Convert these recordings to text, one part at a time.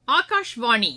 ஆகாஷ்வாணி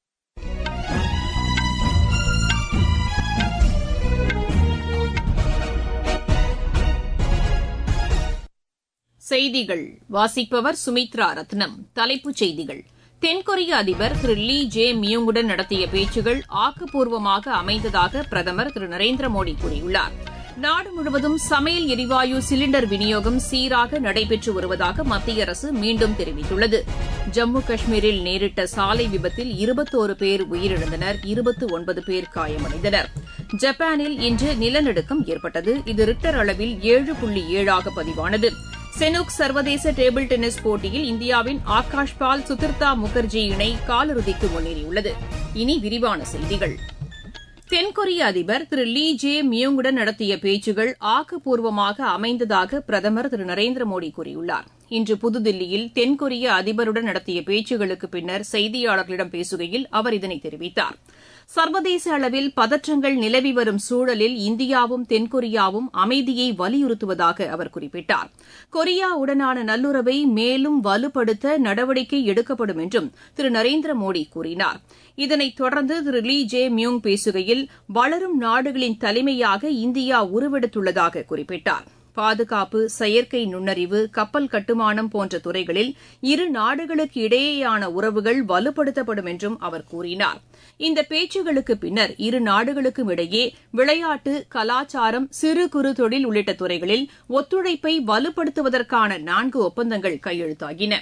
செய்திகள் வாசிப்பவர் சுமித்ரா ரத்னம் தலைப்புச் செய்திகள் தென்கொரிய அதிபர் திரு லீ ஜே மியூங்குடன் நடத்திய பேச்சுகள் ஆக்கப்பூர்வமாக அமைந்ததாக பிரதமர் திரு நரேந்திர மோடி கூறியுள்ளார் நாடு முழுவதும் சமையல் எரிவாயு சிலிண்டர் விநியோகம் சீராக நடைபெற்று வருவதாக மத்திய அரசு மீண்டும் தெரிவித்துள்ளது ஜம்மு காஷ்மீரில் நேரிட்ட சாலை விபத்தில் இருபத்தோரு பேர் உயிரிழந்தனர் இருபத்து ஒன்பது பேர் காயமடைந்தனர் ஜப்பானில் இன்று நிலநடுக்கம் ஏற்பட்டது இது ரிக்டர் அளவில் ஏழு புள்ளி ஏழாக பதிவானது செனுக் சர்வதேச டேபிள் டென்னிஸ் போட்டியில் இந்தியாவின் ஆகாஷ் பால் சுதிர்தா முகர்ஜி இணை காலிறுதிக்கு முன்னேறியுள்ளது இனி விரிவான செய்திகள் தென்கொரிய அதிபர் திரு லீ ஜே மியூங்குடன் நடத்திய பேச்சுகள் ஆக்கப்பூர்வமாக அமைந்ததாக பிரதமர் திரு நரேந்திர மோடி கூறியுள்ளார் இன்று புதுதில்லியில் தென்கொரிய அதிபருடன் நடத்திய பேச்சுகளுக்கு பின்னர் செய்தியாளர்களிடம் பேசுகையில் அவர் இதனை தெரிவித்தார் சர்வதேச அளவில் பதற்றங்கள் நிலவி வரும் சூழலில் இந்தியாவும் தென்கொரியாவும் அமைதியை வலியுறுத்துவதாக அவர் குறிப்பிட்டார் கொரியாவுடனான நல்லுறவை மேலும் வலுப்படுத்த நடவடிக்கை எடுக்கப்படும் என்றும் திரு நரேந்திர மோடி கூறினார் இதனைத் தொடர்ந்து திரு லீ ஜே மியூங் பேசுகையில் வளரும் நாடுகளின் தலைமையாக இந்தியா உருவெடுத்துள்ளதாக குறிப்பிட்டார் பாதுகாப்பு செயற்கை நுண்ணறிவு கப்பல் கட்டுமானம் போன்ற துறைகளில் இரு நாடுகளுக்கு இடையேயான உறவுகள் வலுப்படுத்தப்படும் என்றும் அவர் கூறினார் இந்த பேச்சுகளுக்கு பின்னர் இரு நாடுகளுக்கும் இடையே விளையாட்டு கலாச்சாரம் சிறு குறு தொழில் உள்ளிட்ட துறைகளில் ஒத்துழைப்பை வலுப்படுத்துவதற்கான நான்கு ஒப்பந்தங்கள் கையெழுத்தாகின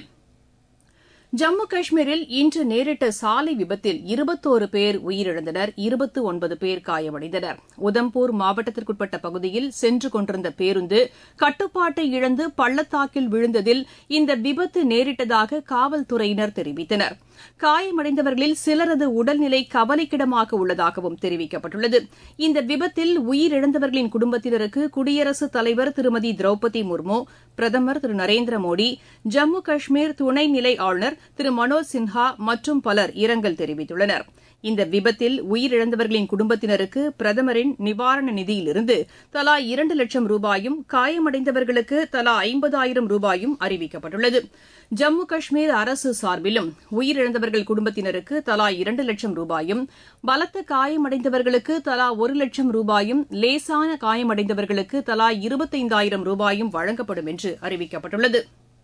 ஜம்மு காஷ்மீரில் இன்று நேரிட்ட சாலை விபத்தில் இருபத்தோரு பேர் உயிரிழந்தனர் இருபத்து ஒன்பது பேர் காயமடைந்தனர் உதம்பூர் மாவட்டத்திற்குட்பட்ட பகுதியில் சென்று கொண்டிருந்த பேருந்து கட்டுப்பாட்டை இழந்து பள்ளத்தாக்கில் விழுந்ததில் இந்த விபத்து நேரிட்டதாக காவல்துறையினர் தெரிவித்தனர் காயமடைந்தவர்களில் சிலரது உடல்நிலை கவலைக்கிடமாக உள்ளதாகவும் தெரிவிக்கப்பட்டுள்ளது இந்த விபத்தில் உயிரிழந்தவர்களின் குடும்பத்தினருக்கு குடியரசுத் தலைவர் திருமதி திரௌபதி முர்மு பிரதமர் திரு நரேந்திர மோடி ஜம்மு காஷ்மீர் துணைநிலை ஆளுநர் திரு மனோஜ் சின்ஹா மற்றும் பலர் இரங்கல் தெரிவித்துள்ளனர் இந்த விபத்தில் உயிரிழந்தவர்களின் குடும்பத்தினருக்கு பிரதமரின் நிவாரண நிதியிலிருந்து தலா இரண்டு லட்சம் ரூபாயும் காயமடைந்தவர்களுக்கு தலா ஐம்பதாயிரம் ரூபாயும் அறிவிக்கப்பட்டுள்ளது ஜம்மு காஷ்மீர் அரசு சார்பிலும் உயிரிழந்தவர்கள் குடும்பத்தினருக்கு தலா இரண்டு லட்சம் ரூபாயும் பலத்த காயமடைந்தவர்களுக்கு தலா ஒரு லட்சம் ரூபாயும் லேசான காயமடைந்தவர்களுக்கு தலா இருபத்தைந்தாயிரம் ரூபாயும் வழங்கப்படும் என்று அறிவிக்கப்பட்டுள்ளது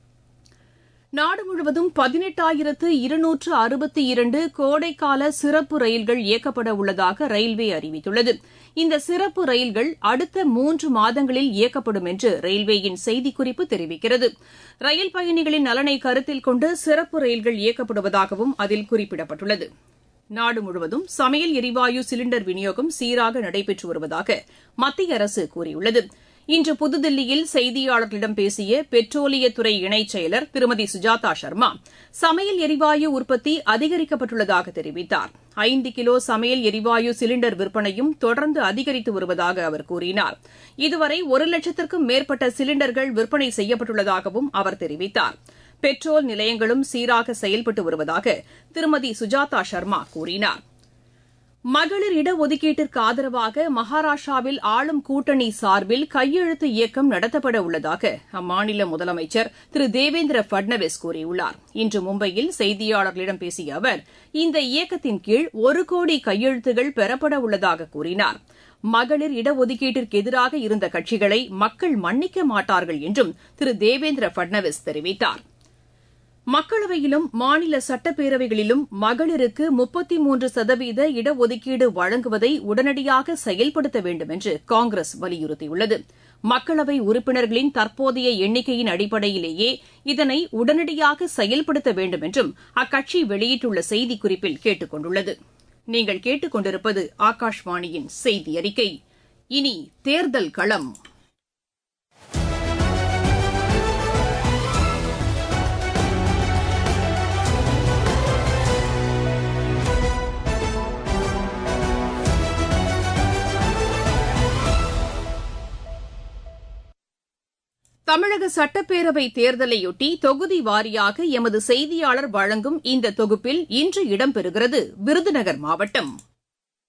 நாடு முழுவதும் பதினெட்டாயிரத்து இருநூற்று அறுபத்தி இரண்டு கோடைக்கால சிறப்பு ரயில்கள் இயக்கப்பட உள்ளதாக ரயில்வே அறிவித்துள்ளது இந்த சிறப்பு ரயில்கள் அடுத்த மூன்று மாதங்களில் இயக்கப்படும் என்று ரயில்வேயின் செய்திக்குறிப்பு தெரிவிக்கிறது ரயில் பயணிகளின் நலனை கருத்தில் கொண்டு சிறப்பு ரயில்கள் இயக்கப்படுவதாகவும் அதில் குறிப்பிடப்பட்டுள்ளது நாடு முழுவதும் சமையல் எரிவாயு சிலிண்டர் விநியோகம் சீராக நடைபெற்று வருவதாக மத்திய அரசு கூறியுள்ளது இன்று புதுதில்லியில் செய்தியாளர்களிடம் பேசிய பெட்ரோலியத்துறை இணைச் செயலர் திருமதி சுஜாதா சர்மா சமையல் எரிவாயு உற்பத்தி அதிகரிக்கப்பட்டுள்ளதாக தெரிவித்தார் ஐந்து கிலோ சமையல் எரிவாயு சிலிண்டர் விற்பனையும் தொடர்ந்து அதிகரித்து வருவதாக அவர் கூறினார் இதுவரை ஒரு லட்சத்திற்கும் மேற்பட்ட சிலிண்டர்கள் விற்பனை செய்யப்பட்டுள்ளதாகவும் அவர் தெரிவித்தார் பெட்ரோல் நிலையங்களும் சீராக செயல்பட்டு வருவதாக திருமதி சுஜாதா சர்மா கூறினார் மகளிர் இடஒதுக்கீட்டிற்கு ஆதரவாக மகாராஷ்டிராவில் ஆளும் கூட்டணி சார்பில் கையெழுத்து இயக்கம் நடத்தப்பட உள்ளதாக அம்மாநில முதலமைச்சர் திரு தேவேந்திர பட்னவிஸ் கூறியுள்ளார் இன்று மும்பையில் செய்தியாளர்களிடம் பேசிய அவர் இந்த இயக்கத்தின் கீழ் ஒரு கோடி கையெழுத்துகள் பெறப்பட உள்ளதாக கூறினார் மகளிர் இடஒதுக்கீட்டிற்கு எதிராக இருந்த கட்சிகளை மக்கள் மன்னிக்க மாட்டார்கள் என்றும் திரு தேவேந்திர பட்னவிஸ் தெரிவித்தார் மக்களவையிலும் மாநில சட்டப்பேரவைகளிலும் மகளிருக்கு முப்பத்தி மூன்று சதவீத இடஒதுக்கீடு வழங்குவதை உடனடியாக செயல்படுத்த வேண்டும் என்று காங்கிரஸ் வலியுறுத்தியுள்ளது மக்களவை உறுப்பினர்களின் தற்போதைய எண்ணிக்கையின் அடிப்படையிலேயே இதனை உடனடியாக செயல்படுத்த வேண்டும் என்றும் அக்கட்சி வெளியிட்டுள்ள செய்திக்குறிப்பில் கேட்டுக் கொண்டுள்ளது நீங்கள் கேட்டுக் கொண்டிருப்பது ஆகாஷ்வாணியின் செய்தி அறிக்கை இனி தேர்தல் களம் தமிழக சட்டப்பேரவை தேர்தலையொட்டி தொகுதி வாரியாக எமது செய்தியாளர் வழங்கும் இந்த தொகுப்பில் இன்று இடம்பெறுகிறது விருதுநகர் மாவட்டம்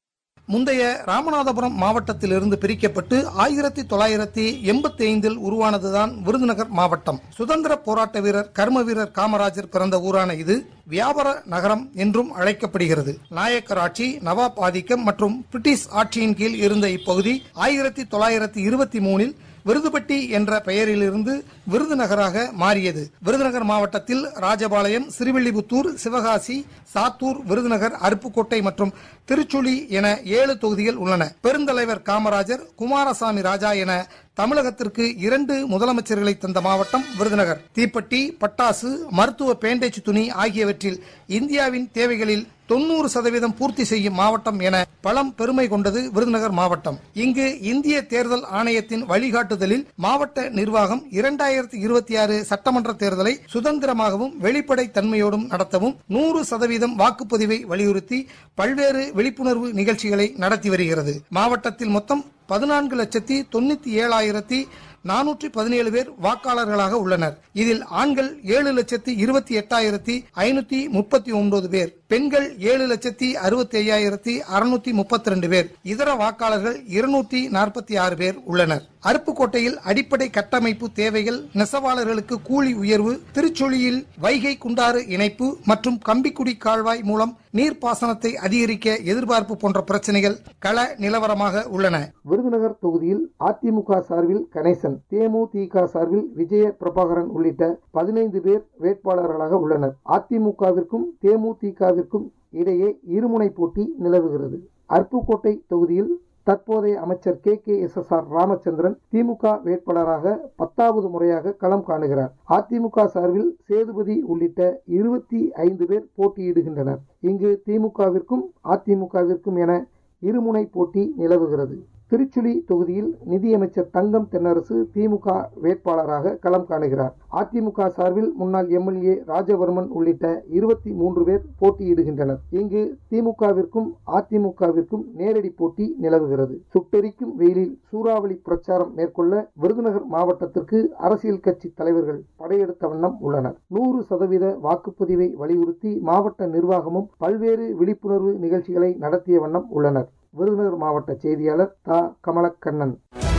முந்தைய ராமநாதபுரம் மாவட்டத்திலிருந்து பிரிக்கப்பட்டு ஆயிரத்தி தொள்ளாயிரத்தி எண்பத்தி ஐந்தில் உருவானதுதான் விருதுநகர் மாவட்டம் சுதந்திர போராட்ட வீரர் கர்ம வீரர் காமராஜர் பிறந்த ஊரான இது வியாபார நகரம் என்றும் அழைக்கப்படுகிறது நாயக்கர் ஆட்சி நவாப் ஆதிக்கம் மற்றும் பிரிட்டிஷ் ஆட்சியின் கீழ் இருந்த இப்பகுதி ஆயிரத்தி தொள்ளாயிரத்தி இருபத்தி மூணில் விருதுபட்டி என்ற பெயரிலிருந்து விருதுநகராக மாறியது விருதுநகர் மாவட்டத்தில் ராஜபாளையம் சிறுவில்லிபுத்தூர் சிவகாசி சாத்தூர் விருதுநகர் அருப்புக்கோட்டை மற்றும் திருச்சுழி என ஏழு தொகுதிகள் உள்ளன பெருந்தலைவர் காமராஜர் குமாரசாமி ராஜா என தமிழகத்திற்கு இரண்டு முதலமைச்சர்களை தந்த மாவட்டம் விருதுநகர் தீப்பெட்டி பட்டாசு மருத்துவ பேண்டேஜ் துணி ஆகியவற்றில் இந்தியாவின் தேவைகளில் தொண்ணூறு சதவீதம் பூர்த்தி செய்யும் மாவட்டம் என பலம் பெருமை கொண்டது விருதுநகர் மாவட்டம் இங்கு இந்திய தேர்தல் ஆணையத்தின் வழிகாட்டுதலில் மாவட்ட நிர்வாகம் இரண்டாயிரத்தி இருபத்தி ஆறு சட்டமன்ற தேர்தலை சுதந்திரமாகவும் வெளிப்படை தன்மையோடும் நடத்தவும் நூறு சதவீதம் வாக்குப்பதிவை வலியுறுத்தி பல்வேறு விழிப்புணர்வு நிகழ்ச்சிகளை நடத்தி வருகிறது மாவட்டத்தில் மொத்தம் பதினான்கு லட்சத்தி தொண்ணூத்தி ஏழாயிரத்தி நானூற்றி பதினேழு பேர் வாக்காளர்களாக உள்ளனர் இதில் ஆண்கள் ஏழு லட்சத்தி இருபத்தி எட்டாயிரத்தி ஐநூத்தி முப்பத்தி ஒன்பது பேர் பெண்கள் ஏழு லட்சத்தி அறுபத்தி ஐயாயிரத்தி அறுநூத்தி முப்பத்தி ரெண்டு பேர் இதர வாக்காளர்கள் இருநூத்தி நாற்பத்தி ஆறு பேர் உள்ளனர் அருப்புக்கோட்டையில் அடிப்படை கட்டமைப்பு தேவைகள் நெசவாளர்களுக்கு கூலி உயர்வு திருச்சொலியில் வைகை குண்டாறு இணைப்பு மற்றும் கம்பிக்குடி கால்வாய் மூலம் நீர்ப்பாசனத்தை அதிகரிக்க எதிர்பார்ப்பு போன்ற பிரச்சனைகள் கள நிலவரமாக உள்ளன விருதுநகர் தொகுதியில் அதிமுக சார்பில் கணேசன் தேமுதிக சார்பில் விஜய பிரபாகரன் உள்ளிட்ட பதினைந்து பேர் வேட்பாளர்களாக உள்ளனர் அதிமுகவிற்கும் தேமுதிகவிற்கும் இடையே இருமுனை போட்டி நிலவுகிறது அருப்புக்கோட்டை தொகுதியில் தற்போதைய அமைச்சர் K K S S R Ramachandran DMK வேட்பாளராக பத்தாவது முறையாக களம் காணுகிறார் அதிமுக சார்பில் சேதுபதி உள்ளிட்ட இருபத்தி ஐந்து பேர் போட்டியிடுகின்றனர் இங்கு திமுகவிற்கும் அதிமுகவிற்கும் என இருமுனை போட்டி நிலவுகிறது திருச்சுழி தொகுதியில் நிதியமைச்சர் தங்கம் தென்னரசு திமுக வேட்பாளராக களம் காணுகிறார் அதிமுக சார்பில் முன்னாள் எம்எல்ஏ ராஜவர்மன் உள்ளிட்ட இருபத்தி மூன்று பேர் போட்டியிடுகின்றனர் இங்கு திமுகவிற்கும் அதிமுகவிற்கும் நேரடி போட்டி நிலவுகிறது சுட்டெரிக்கும் வெயிலில் சூறாவளி பிரச்சாரம் மேற்கொள்ள விருதுநகர் மாவட்டத்திற்கு அரசியல் கட்சி தலைவர்கள் படையெடுத்த வண்ணம் உள்ளனர் நூறு சதவீத வாக்குப்பதிவை வலியுறுத்தி மாவட்ட நிர்வாகமும் பல்வேறு விழிப்புணர்வு நிகழ்ச்சிகளை நடத்திய வண்ணம் உள்ளனர் விருதுநகர் மாவட்ட செய்தியாளர் தா கமலக்கண்ணன்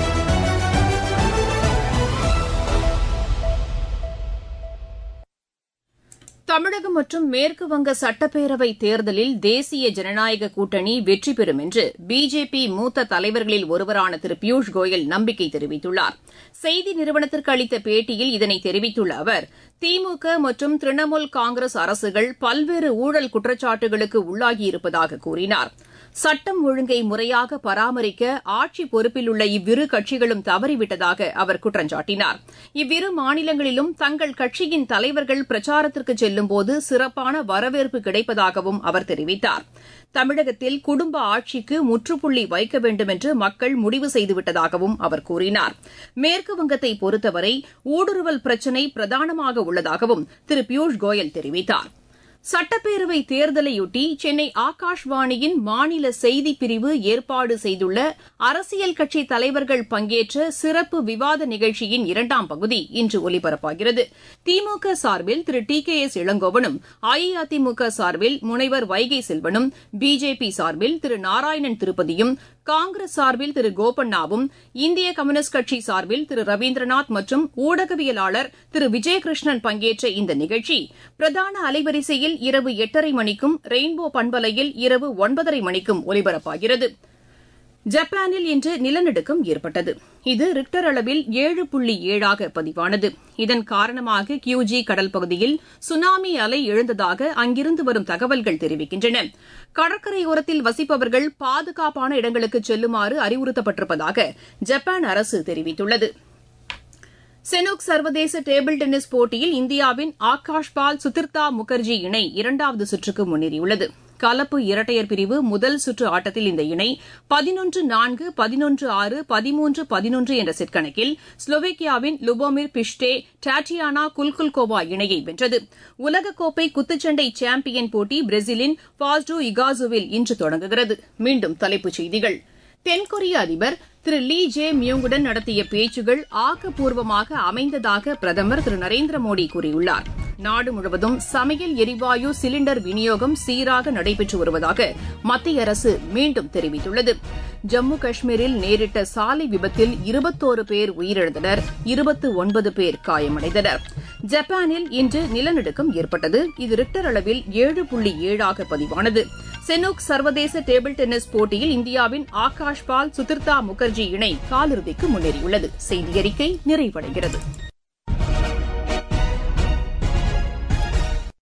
தமிழகம் மற்றும் மேற்கு வங்க சட்டப்பேரவை தேர்தலில் தேசிய ஜனநாயக கூட்டணி வெற்றி பெறும் என்று பிஜேபி மூத்த தலைவர்களில் ஒருவரான திரு பியூஷ் கோயல் நம்பிக்கை தெரிவித்துள்ளார் செய்தி நிறுவனத்திற்கு அளித்த பேட்டியில் இதனை தெரிவித்துள்ள அவர் திமுக மற்றும் திரிணாமுல் காங்கிரஸ் அரசுகள் பல்வேறு ஊழல் குற்றச்சாட்டுகளுக்கு உள்ளாகியிருப்பதாக கூறினார் சட்டம் ஒழுங்கை முறையாக பராமரிக்க ஆட்சி பொறுப்பில் உள்ள இவ்விரு கட்சிகளும் தவறிவிட்டதாக அவர் குற்றம் சாட்டினார் இவ்விரு மாநிலங்களிலும் தங்கள் கட்சியின் தலைவர்கள் பிரச்சாரத்திற்கு செல்லும்போது சிறப்பான வரவேற்பு கிடைப்பதாகவும் அவர் தெரிவித்தார் தமிழகத்தில் குடும்ப ஆட்சிக்கு முற்றுப்புள்ளி வைக்க வேண்டும் என்று மக்கள் முடிவு செய்துவிட்டதாகவும் அவர் கூறினார் மேற்கு வங்கத்தை பொறுத்தவரை ஊடுருவல் பிரச்சினை பிரதானமாக உள்ளதாகவும் திரு பியூஷ் கோயல் தெரிவித்தார் சட்டப்பேரவை தேர்தலையொட்டி சென்னை ஆகாஷ்வாணியின் மாநில செய்திப் பிரிவு ஏற்பாடு செய்துள்ள அரசியல் கட்சி தலைவர்கள் பங்கேற்ற சிறப்பு விவாத நிகழ்ச்சியின் இரண்டாம் பகுதி இன்று ஒலிபரப்பாகிறது திமுக சார்பில் திரு டி கே எஸ் இளங்கோவனும் அஇஅதிமுக சார்பில் முனைவர் வைகை செல்வனும் பிஜேபி சார்பில் திரு நாராயணன் திருப்பதியும் காங்கிரஸ் சார்பில் திரு கோபண்ணாவும் இந்திய கம்யூனிஸ்ட் கட்சி சார்பில் திரு ரவீந்திரநாத் மற்றும் ஊடகவியலாளர் திரு விஜயகிருஷ்ணன் பங்கேற்ற இந்த நிகழ்ச்சி பிரதான அலைவரிசையில் இரவு எட்டரை மணிக்கும் ரெயின்போ பண்பலையில் இரவு ஒன்பதரை மணிக்கும் ஒலிபரப்பாகிறது ஜப்பானில் இன்று நிலநடுக்கம் ஏற்பட்டது இது ரிக்டர் அளவில் ஏழு புள்ளி ஏழாக பதிவானது இதன் காரணமாக கியூஜி கடல் பகுதியில் சுனாமி அலை எழுந்ததாக அங்கிருந்து வரும் தகவல்கள் தெரிவிக்கின்றன கடற்கரையோரத்தில் வசிப்பவர்கள் பாதுகாப்பான இடங்களுக்கு செல்லுமாறு அறிவுறுத்தப்பட்டிருப்பதாக ஜப்பான் அரசு தெரிவித்துள்ளது செனோக் சர்வதேச டேபிள் டென்னிஸ் போட்டியில் இந்தியாவின் ஆகாஷ் பால் சுதிர்தா முகர்ஜி இணை இரண்டாவது சுற்றுக்கு முன்னேறியுள்ளது கலப்பு இரட்டையர் பிரிவு முதல் சுற்று ஆட்டத்தில் இந்த இணை பதினொன்று நான்கு பதினொன்று ஆறு பதிமூன்று பதினொன்று என்ற செட் கணக்கில் ஸ்லோவேக்கியாவின் லுபோமிர் பிஷ்டே டாட்டியானா குல்குல்கோவா இணையை வென்றது உலகக்கோப்பை குத்துச்சண்டை சாம்பியன் போட்டி பிரேசிலின் பாஸ்டோ இகாசுவில் இன்று தொடங்குகிறது மீண்டும் தலைப்புச் செய்திகள் தென்கொரிய அதிபர் திரு லீ ஜே மியோங்குடன் நடத்திய பேச்சுகள் ஆக்கப்பூர்வமாக அமைந்ததாக பிரதமர் திரு நரேந்திர மோடி கூறியுள்ளார் நாடு முழுவதும் சமையல் எரிவாயு சிலிண்டர் விநியோகம் சீராக நடைபெற்று வருவதாக மத்திய அரசு மீண்டும் தெரிவித்துள்ளது ஜம்மு காஷ்மீரில் நேரிட்ட சாலை விபத்தில் இருபத்தோரு பேர் உயிரிழந்தனர் இருபத்து ஒன்பது பேர் காயமடைந்தனர் ஜப்பானில் இன்று நிலநடுக்கம் ஏற்பட்டது இது ரிக்டர் அளவில் ஏழு புள்ளி ஏழாக பதிவானது செனூக் சர்வதேச டேபிள் டென்னிஸ் போட்டியில் இந்தியாவின் ஆகாஷ் பால் சுதிர்தா முகர்ஜி இணை காலிறுதிக்கு முன்னேறியுள்ளது செய்தி அறிக்கை நிறைவடைகிறது